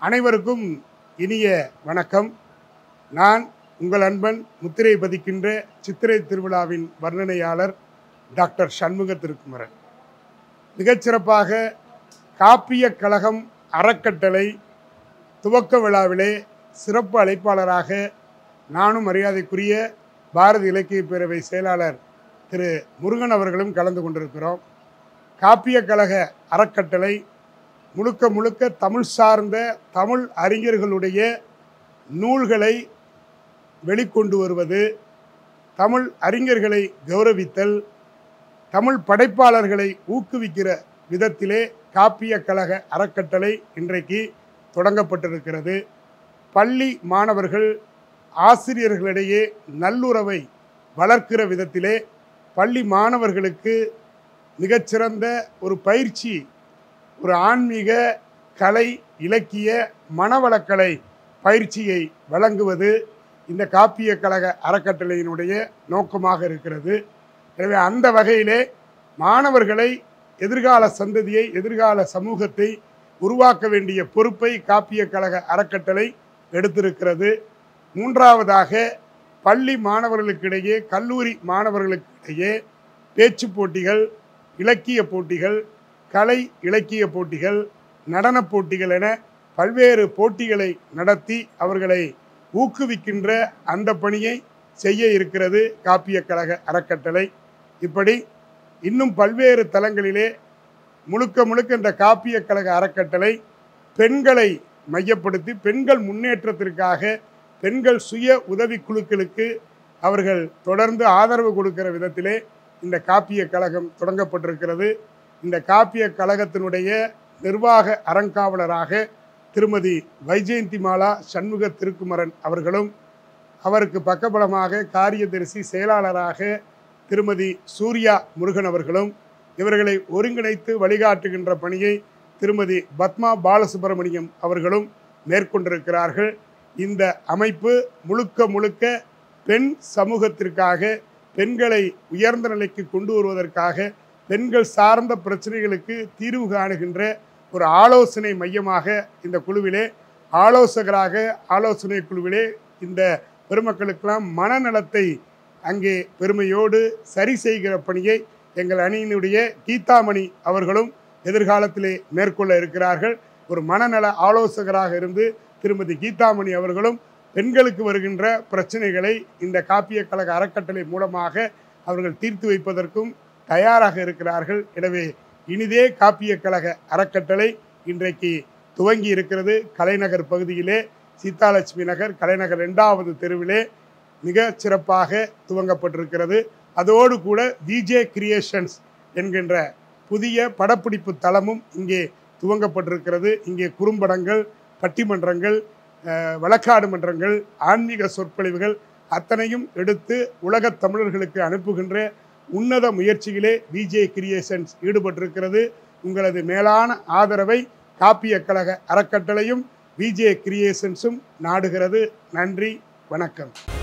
அனைவருக்கும் இனிய வணக்கம் நான் உங்கள் அன்பன் முத்திரை பதிக்கின்ற சித்திரை திருவிழாவின் வர்ணனையாளர் டாக்டர் சண்முக திருக்குமரன் மிகச்சிறப்பாக காப்பிய கழகம் அறக்கட்டளை துவக்க விழாவிலே சிறப்பு அழைப்பாளராக நானும் மரியாதைக்குரிய பாரதி இலக்கிய பேரவை செயலாளர் திரு முருகன் அவர்களும் கலந்து கொண்டிருக்கிறோம் காப்பிய கழக அறக்கட்டளை முழுக்க முழுக்க தமிழ் சார்ந்த தமிழ் அறிஞர்களுடைய நூல்களை வெளிக்கொண்டு வருவது தமிழ் அறிஞர்களை கௌரவித்தல் தமிழ் படைப்பாளர்களை ஊக்குவிக்கிற விதத்திலே காப்பிய கழக அறக்கட்டளை இன்றைக்கு தொடங்கப்பட்டிருக்கிறது பள்ளி மாணவர்கள் ஆசிரியர்களிடையே நல்லுறவை வளர்க்கிற விதத்திலே பள்ளி மாணவர்களுக்கு மிகச்சிறந்த ஒரு பயிற்சி ஒரு ஆன்மீக கலை இலக்கிய மனவளக்கலை பயிற்சியை வழங்குவது இந்த காப்பிய கழக அறக்கட்டளையினுடைய நோக்கமாக இருக்கிறது எனவே அந்த வகையிலே மாணவர்களை எதிர்கால சந்ததியை எதிர்கால சமூகத்தை உருவாக்க வேண்டிய பொறுப்பை காப்பிய கழக அறக்கட்டளை எடுத்திருக்கிறது மூன்றாவதாக பள்ளி மாணவர்களுக்கிடையே கல்லூரி மாணவர்களுக்கிடையே பேச்சு போட்டிகள் இலக்கிய போட்டிகள் கலை இலக்கிய போட்டிகள் நடனப் போட்டிகள் என பல்வேறு போட்டிகளை நடத்தி அவர்களை ஊக்குவிக்கின்ற அந்த பணியை செய்ய இருக்கிறது காப்பிய கழக அறக்கட்டளை இப்படி இன்னும் பல்வேறு தளங்களிலே முழுக்க முழுக்க இந்த காப்பிய கழக அறக்கட்டளை பெண்களை மையப்படுத்தி பெண்கள் முன்னேற்றத்திற்காக பெண்கள் சுய உதவி குழுக்களுக்கு அவர்கள் தொடர்ந்து ஆதரவு கொடுக்கிற விதத்திலே இந்த காப்பிய கழகம் தொடங்கப்பட்டிருக்கிறது இந்த காப்பிய கழகத்தினுடைய நிர்வாக அறங்காவலராக திருமதி வைஜெயந்தி மாலா சண்முக திருக்குமரன் அவர்களும் அவருக்கு பக்கபலமாக காரியதரிசி செயலாளராக திருமதி சூர்யா முருகன் அவர்களும் இவர்களை ஒருங்கிணைத்து வழிகாட்டுகின்ற பணியை திருமதி பத்மா பாலசுப்ரமணியம் அவர்களும் மேற்கொண்டிருக்கிறார்கள் இந்த அமைப்பு முழுக்க முழுக்க பெண் சமூகத்திற்காக பெண்களை உயர்ந்த நிலைக்கு கொண்டு வருவதற்காக பெண்கள் சார்ந்த பிரச்சனைகளுக்கு தீர்வு காணுகின்ற ஒரு ஆலோசனை மையமாக இந்த குழுவிலே ஆலோசகராக ஆலோசனை குழுவிலே இந்த பெருமக்களுக்கெல்லாம் மனநலத்தை அங்கே பெருமையோடு சரி செய்கிற பணியை எங்கள் அணியினுடைய கீதாமணி அவர்களும் எதிர்காலத்திலே மேற்கொள்ள இருக்கிறார்கள் ஒரு மனநல ஆலோசகராக இருந்து திருமதி கீதாமணி அவர்களும் பெண்களுக்கு வருகின்ற பிரச்சனைகளை இந்த காப்பிய கழக அறக்கட்டளை மூலமாக அவர்கள் தீர்த்து வைப்பதற்கும் தயாராக இருக்கிறார்கள் எனவே இனிதே காப்பிய கழக அறக்கட்டளை இன்றைக்கு துவங்கி இருக்கிறது கலைநகர் பகுதியிலே சீதாலட்சுமி நகர் கலைநகர் இரண்டாவது தெருவிலே மிக சிறப்பாக துவங்கப்பட்டிருக்கிறது அதோடு கூட விஜே கிரியேஷன்ஸ் என்கின்ற புதிய படப்பிடிப்பு தளமும் இங்கே துவங்கப்பட்டிருக்கிறது இங்கே குறும்படங்கள் பட்டிமன்றங்கள் அஹ், வழக்காடு மன்றங்கள் ஆன்மீக சொற்பொழிவுகள் அத்தனையும் எடுத்து உலகத் தமிழர்களுக்கு அனுப்புகின்ற உன்னத முயற்சியிலே விஜே கிரியேஷன்ஸ் ஈடுபட்டிருக்கிறது உங்களது மேலான ஆதரவை காப்பிய கழக அறக்கட்டளையும் விஜே கிரியேஷன்ஸும் நாடுகிறது நன்றி வணக்கம்